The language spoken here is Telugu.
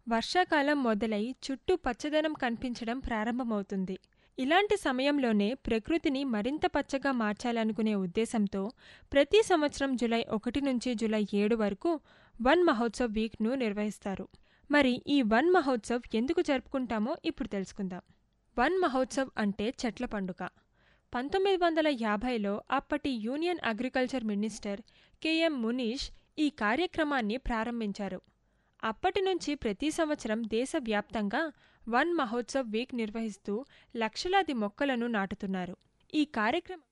వర్షాకాలం మొదలై చుట్టూ పచ్చదనం కనిపించడం ప్రారంభమవుతుంది ఇలాంటి సమయంలోనే ప్రకృతిని మరింత పచ్చగా మార్చాలనుకునే ఉద్దేశంతో ప్రతి సంవత్సరం జూలై ఒకటి నుంచి జూలై ఏడు వరకు వన్ మహోత్సవ్ వీక్ను నిర్వహిస్తారు మరి ఈ వన్ మహోత్సవ్ ఎందుకు జరుపుకుంటామో ఇప్పుడు తెలుసుకుందాం వన్ మహోత్సవ్ అంటే చెట్ల పండుగ పంతొమ్మిది వందల యాభైలో అప్పటి union agriculture minister K M Munshi ఈ కార్యక్రమాన్ని ప్రారంభించారు అప్పటి నుంచి ప్రతి సంవత్సరం దేశవ్యాప్తంగా వన్ మహోత్సవ్ వీక్ నిర్వహిస్తూ లక్షలాది మొక్కలను నాటుతున్నారు ఈ కార్యక్రమం